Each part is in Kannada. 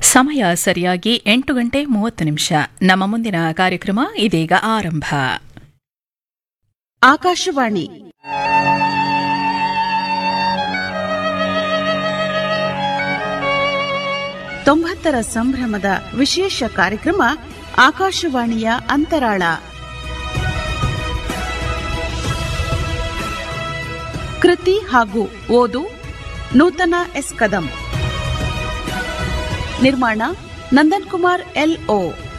ಸಮಯ ಸರಿಯಾಗಿ ಎಂಟು ಗಂಟೆ ಮೂವತ್ತು ನಿಮಿಷ ನಮ್ಮ ಮುಂದಿನ ಕಾರ್ಯಕ್ರಮ ಇದೀಗ ಆರಂಭ ಆಕಾಶವಾಣಿ ತೊಂಬತ್ತರ ಸಂಭ್ರಮದ ವಿಶೇಷ ಕಾರ್ಯಕ್ರಮ ಆಕಾಶವಾಣಿಯ ಅಂತರಾಳ ಕೃತಿ ಹಾಗೂ ಓದು ನೂತನ ಎಸ್ ಕದಂ ನಿರ್ಮಾಣ ನಂದನ್ ಕುಮಾರ್ ಎಲ್ಒ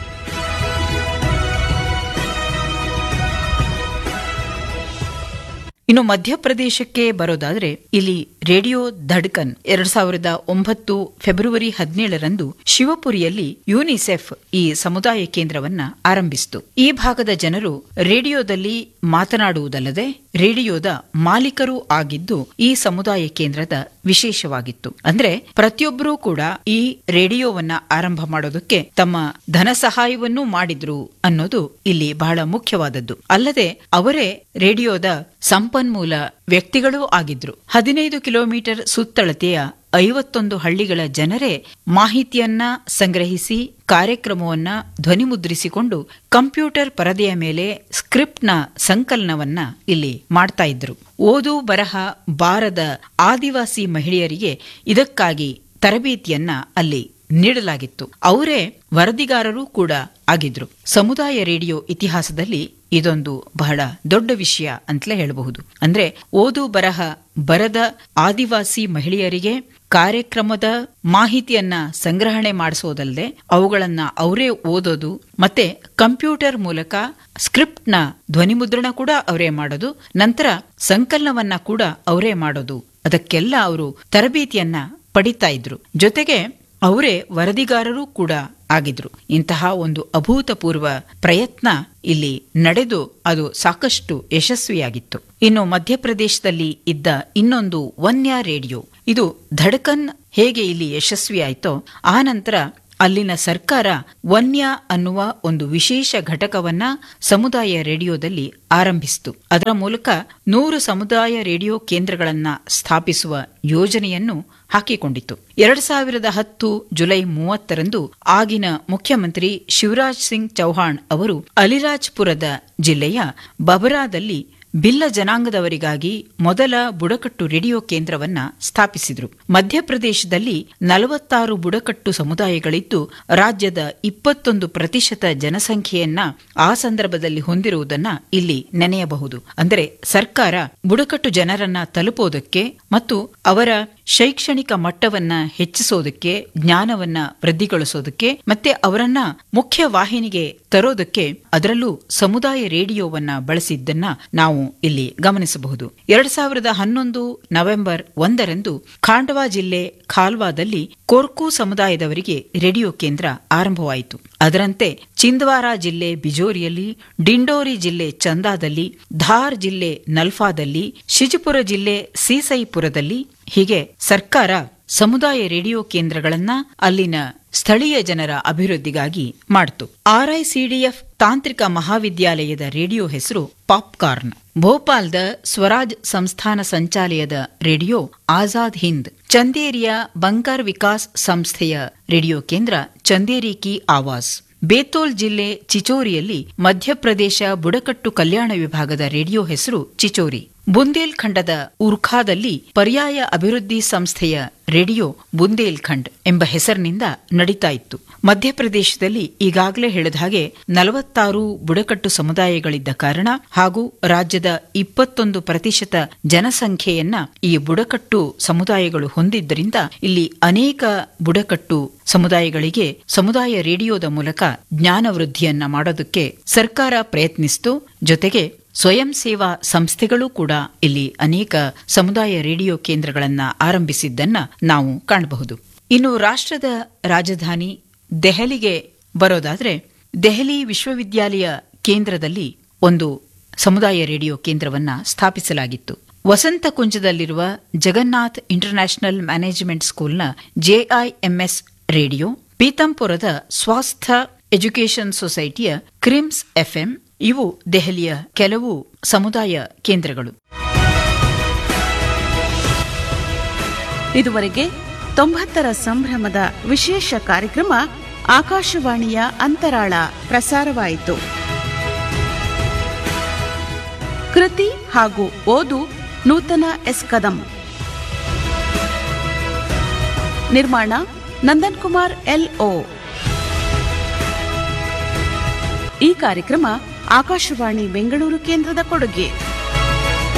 ಇನ್ನು ಮಧ್ಯಪ್ರದೇಶಕ್ಕೆ ಬರೋದಾದ್ರೆ ಇಲ್ಲಿ ರೇಡಿಯೋ ಧಡ್ಕನ್ ಎರಡ್ ಸಾವಿರದ ಒಂಬತ್ತು ಫೆಬ್ರವರಿ ಹದಿನೇಳರಂದು ಶಿವಪುರಿಯಲ್ಲಿ ಯುನಿಸೆಫ್ ಈ ಸಮುದಾಯ ಕೇಂದ್ರವನ್ನ ಆರಂಭಿಸಿತು ಈ ಭಾಗದ ಜನರು ರೇಡಿಯೋದಲ್ಲಿ ಮಾತನಾಡುವುದಲ್ಲದೆ ರೇಡಿಯೋದ ಮಾಲೀಕರೂ ಆಗಿದ್ದು ಈ ಸಮುದಾಯ ಕೇಂದ್ರದ ವಿಶೇಷವಾಗಿತ್ತು ಅಂದ್ರೆ ಪ್ರತಿಯೊಬ್ಬರೂ ಕೂಡ ಈ ರೇಡಿಯೋವನ್ನ ಆರಂಭ ಮಾಡೋದಕ್ಕೆ ತಮ್ಮ ಧನ ಸಹಾಯವನ್ನೂ ಮಾಡಿದ್ರು ಅನ್ನೋದು ಇಲ್ಲಿ ಬಹಳ ಮುಖ್ಯವಾದದ್ದು ಅಲ್ಲದೆ ಅವರೇ ರೇಡಿಯೋದ ಸಂಪನ್ಮೂಲ ವ್ಯಕ್ತಿಗಳೂ ಆಗಿದ್ರು ಹದಿನೈದು ಕಿಲೋಮೀಟರ್ ಸುತ್ತಳತೆಯ ಐವತ್ತೊಂದು ಹಳ್ಳಿಗಳ ಜನರೇ ಮಾಹಿತಿಯನ್ನ ಸಂಗ್ರಹಿಸಿ ಕಾರ್ಯಕ್ರಮವನ್ನ ಧ್ವನಿಮುದ್ರಿಸಿಕೊಂಡು ಕಂಪ್ಯೂಟರ್ ಪರದೆಯ ಮೇಲೆ ಸ್ಕ್ರಿಪ್ಟ್ನ ಸಂಕಲನವನ್ನ ಇಲ್ಲಿ ಮಾಡ್ತಾ ಇದ್ರು ಓದು ಬರಹ ಬಾರದ ಆದಿವಾಸಿ ಮಹಿಳೆಯರಿಗೆ ಇದಕ್ಕಾಗಿ ತರಬೇತಿಯನ್ನ ಅಲ್ಲಿ ನೀಡಲಾಗಿತ್ತು ಅವರೇ ವರದಿಗಾರರೂ ಕೂಡ ಆಗಿದ್ರು ಸಮುದಾಯ ರೇಡಿಯೋ ಇತಿಹಾಸದಲ್ಲಿ ಇದೊಂದು ಬಹಳ ದೊಡ್ಡ ವಿಷಯ ಅಂತಲೇ ಹೇಳಬಹುದು ಅಂದ್ರೆ ಓದು ಬರಹ ಬರದ ಆದಿವಾಸಿ ಮಹಿಳೆಯರಿಗೆ ಕಾರ್ಯಕ್ರಮದ ಮಾಹಿತಿಯನ್ನ ಸಂಗ್ರಹಣೆ ಮಾಡಿಸೋದಲ್ಲದೆ ಅವುಗಳನ್ನ ಅವರೇ ಓದೋದು ಮತ್ತೆ ಕಂಪ್ಯೂಟರ್ ಮೂಲಕ ಸ್ಕ್ರಿಪ್ಟ್ನ ಧ್ವನಿಮುದ್ರಣ ಕೂಡ ಅವರೇ ಮಾಡೋದು ನಂತರ ಸಂಕಲನವನ್ನ ಕೂಡ ಅವರೇ ಮಾಡೋದು ಅದಕ್ಕೆಲ್ಲ ಅವರು ತರಬೇತಿಯನ್ನ ಪಡಿತಾ ಇದ್ರು ಜೊತೆಗೆ ಅವರೇ ವರದಿಗಾರರೂ ಕೂಡ ಆಗಿದ್ರು ಇಂತಹ ಒಂದು ಅಭೂತಪೂರ್ವ ಪ್ರಯತ್ನ ಇಲ್ಲಿ ನಡೆದು ಅದು ಸಾಕಷ್ಟು ಯಶಸ್ವಿಯಾಗಿತ್ತು ಇನ್ನು ಮಧ್ಯಪ್ರದೇಶದಲ್ಲಿ ಇದ್ದ ಇನ್ನೊಂದು ವನ್ಯ ರೇಡಿಯೋ ಇದು ಧಡ್ಕನ್ ಹೇಗೆ ಇಲ್ಲಿ ಯಶಸ್ವಿಯಾಯಿತೋ ಆ ನಂತರ ಅಲ್ಲಿನ ಸರ್ಕಾರ ವನ್ಯ ಅನ್ನುವ ಒಂದು ವಿಶೇಷ ಘಟಕವನ್ನ ಸಮುದಾಯ ರೇಡಿಯೋದಲ್ಲಿ ಆರಂಭಿಸಿತು ಅದರ ಮೂಲಕ ನೂರು ಸಮುದಾಯ ರೇಡಿಯೋ ಕೇಂದ್ರಗಳನ್ನ ಸ್ಥಾಪಿಸುವ ಯೋಜನೆಯನ್ನು ಹಾಕಿಕೊಂಡಿತು ಎರಡ್ ಸಾವಿರದ ಹತ್ತು ಜುಲೈ ಮೂವತ್ತರಂದು ಆಗಿನ ಮುಖ್ಯಮಂತ್ರಿ ಶಿವರಾಜ್ ಸಿಂಗ್ ಚೌಹಾಣ್ ಅವರು ಅಲಿರಾಜ್ಪುರದ ಜಿಲ್ಲೆಯ ಬಬರಾದಲ್ಲಿ ಬಿಲ್ಲ ಜನಾಂಗದವರಿಗಾಗಿ ಮೊದಲ ಬುಡಕಟ್ಟು ರೇಡಿಯೋ ಕೇಂದ್ರವನ್ನ ಸ್ಥಾಪಿಸಿದ್ರು ಮಧ್ಯಪ್ರದೇಶದಲ್ಲಿ ನಲವತ್ತಾರು ಬುಡಕಟ್ಟು ಸಮುದಾಯಗಳಿದ್ದು ರಾಜ್ಯದ ಇಪ್ಪತ್ತೊಂದು ಪ್ರತಿಶತ ಜನಸಂಖ್ಯೆಯನ್ನ ಆ ಸಂದರ್ಭದಲ್ಲಿ ಹೊಂದಿರುವುದನ್ನ ಇಲ್ಲಿ ನೆನೆಯಬಹುದು ಅಂದರೆ ಸರ್ಕಾರ ಬುಡಕಟ್ಟು ಜನರನ್ನ ತಲುಪೋದಕ್ಕೆ ಮತ್ತು ಅವರ ಶೈಕ್ಷಣಿಕ ಮಟ್ಟವನ್ನ ಹೆಚ್ಚಿಸೋದಕ್ಕೆ ಜ್ಞಾನವನ್ನ ವೃದ್ಧಿಗೊಳಿಸೋದಕ್ಕೆ ಮತ್ತೆ ಅವರನ್ನ ಮುಖ್ಯ ವಾಹಿನಿಗೆ ತರೋದಕ್ಕೆ ಅದರಲ್ಲೂ ಸಮುದಾಯ ರೇಡಿಯೋವನ್ನ ಬಳಸಿದ್ದನ್ನ ನಾವು ಇಲ್ಲಿ ಗಮನಿಸಬಹುದು ಎರಡ್ ಸಾವಿರದ ಹನ್ನೊಂದು ನವೆಂಬರ್ ಒಂದರಂದು ಖಾಂಡವಾ ಜಿಲ್ಲೆ ಖಾಲ್ವಾದಲ್ಲಿ ಕೋರ್ಕು ಸಮುದಾಯದವರಿಗೆ ರೇಡಿಯೋ ಕೇಂದ್ರ ಆರಂಭವಾಯಿತು ಅದರಂತೆ ಚಿಂದ್ವಾರಾ ಜಿಲ್ಲೆ ಬಿಜೋರಿಯಲ್ಲಿ ಡಿಂಡೋರಿ ಜಿಲ್ಲೆ ಚಂದಾದಲ್ಲಿ ಧಾರ್ ಜಿಲ್ಲೆ ನಲ್ಫಾದಲ್ಲಿ ಶಿಜುಪುರ ಜಿಲ್ಲೆ ಸೀಸೈಪುರದಲ್ಲಿ ಹೀಗೆ ಸರ್ಕಾರ ಸಮುದಾಯ ರೇಡಿಯೋ ಕೇಂದ್ರಗಳನ್ನ ಅಲ್ಲಿನ ಸ್ಥಳೀಯ ಜನರ ಅಭಿವೃದ್ಧಿಗಾಗಿ ಮಾಡಿತು ಆರ್ಐಸಿಡಿಎಫ್ ತಾಂತ್ರಿಕ ಮಹಾವಿದ್ಯಾಲಯದ ರೇಡಿಯೋ ಹೆಸರು ಪಾಪ್ಕಾರ್ನ್ ಭೋಪಾಲ್ದ ಸ್ವರಾಜ್ ಸಂಸ್ಥಾನ ಸಂಚಾಲಯದ ರೇಡಿಯೋ ಆಜಾದ್ ಹಿಂದ್ ಚಂದೇರಿಯ ಬಂಕರ್ ವಿಕಾಸ್ ಸಂಸ್ಥೆಯ ರೇಡಿಯೋ ಕೇಂದ್ರ ಚಂದೇರಿ ಕಿ ಆವಾಸ್ ಬೇತೋಲ್ ಜಿಲ್ಲೆ ಚಿಚೋರಿಯಲ್ಲಿ ಮಧ್ಯಪ್ರದೇಶ ಬುಡಕಟ್ಟು ಕಲ್ಯಾಣ ವಿಭಾಗದ ರೇಡಿಯೋ ಹೆಸರು ಚಿಚೋರಿ ಬುಂದೇಲ್ಖಂಡದ ಉರ್ಖಾದಲ್ಲಿ ಪರ್ಯಾಯ ಅಭಿವೃದ್ಧಿ ಸಂಸ್ಥೆಯ ರೇಡಿಯೋ ಬುಂದೇಲ್ಖಂಡ್ ಎಂಬ ಹೆಸರಿನಿಂದ ನಡೀತಾ ಇತ್ತು ಮಧ್ಯಪ್ರದೇಶದಲ್ಲಿ ಈಗಾಗಲೇ ಹೇಳಿದ ಹಾಗೆ ನಲವತ್ತಾರು ಬುಡಕಟ್ಟು ಸಮುದಾಯಗಳಿದ್ದ ಕಾರಣ ಹಾಗೂ ರಾಜ್ಯದ ಇಪ್ಪತ್ತೊಂದು ಪ್ರತಿಶತ ಜನಸಂಖ್ಯೆಯನ್ನ ಈ ಬುಡಕಟ್ಟು ಸಮುದಾಯಗಳು ಹೊಂದಿದ್ದರಿಂದ ಇಲ್ಲಿ ಅನೇಕ ಬುಡಕಟ್ಟು ಸಮುದಾಯಗಳಿಗೆ ಸಮುದಾಯ ರೇಡಿಯೋದ ಮೂಲಕ ಜ್ಞಾನ ವೃದ್ಧಿಯನ್ನ ಮಾಡೋದಕ್ಕೆ ಸರ್ಕಾರ ಪ್ರಯತ್ನಿಸಿತು ಜೊತೆಗೆ ಸ್ವಯಂ ಸೇವಾ ಸಂಸ್ಥೆಗಳು ಕೂಡ ಇಲ್ಲಿ ಅನೇಕ ಸಮುದಾಯ ರೇಡಿಯೋ ಕೇಂದ್ರಗಳನ್ನ ಆರಂಭಿಸಿದ್ದನ್ನ ನಾವು ಕಾಣಬಹುದು ಇನ್ನು ರಾಷ್ಟ್ರದ ರಾಜಧಾನಿ ದೆಹಲಿಗೆ ಬರೋದಾದ್ರೆ ದೆಹಲಿ ವಿಶ್ವವಿದ್ಯಾಲಯ ಕೇಂದ್ರದಲ್ಲಿ ಒಂದು ಸಮುದಾಯ ರೇಡಿಯೋ ಕೇಂದ್ರವನ್ನ ಸ್ಥಾಪಿಸಲಾಗಿತ್ತು ವಸಂತ ಕುಂಜದಲ್ಲಿರುವ ಜಗನ್ನಾಥ್ ಇಂಟರ್ನ್ಯಾಷನಲ್ ಮ್ಯಾನೇಜ್ಮೆಂಟ್ ಸ್ಕೂಲ್ನ ಜೆಐಎಂಎಸ್ ರೇಡಿಯೋ ಪೀತಂಪುರದ ಸ್ವಾಸ್ಥ್ಯ ಎಜುಕೇಷನ್ ಸೊಸೈಟಿಯ ಕ್ರಿಮ್ಸ್ ಎಫ್ಎಂ ಇವು ದೆಹಲಿಯ ಕೆಲವು ಸಮುದಾಯ ಕೇಂದ್ರಗಳು ಇದುವರೆಗೆ ತೊಂಬತ್ತರ ಸಂಭ್ರಮದ ವಿಶೇಷ ಕಾರ್ಯಕ್ರಮ ಆಕಾಶವಾಣಿಯ ಅಂತರಾಳ ಪ್ರಸಾರವಾಯಿತು ಕೃತಿ ಹಾಗೂ ಓದು ನೂತನ ಎಸ್ ಕದಂ ನಿರ್ಮಾಣ ನಂದನ್ ಕುಮಾರ್ ಎಲ್ಒ ಈ ಕಾರ್ಯಕ್ರಮ ಆಕಾಶವಾಣಿ ಬೆಂಗಳೂರು ಕೇಂದ್ರದ ಕೊಡುಗೆ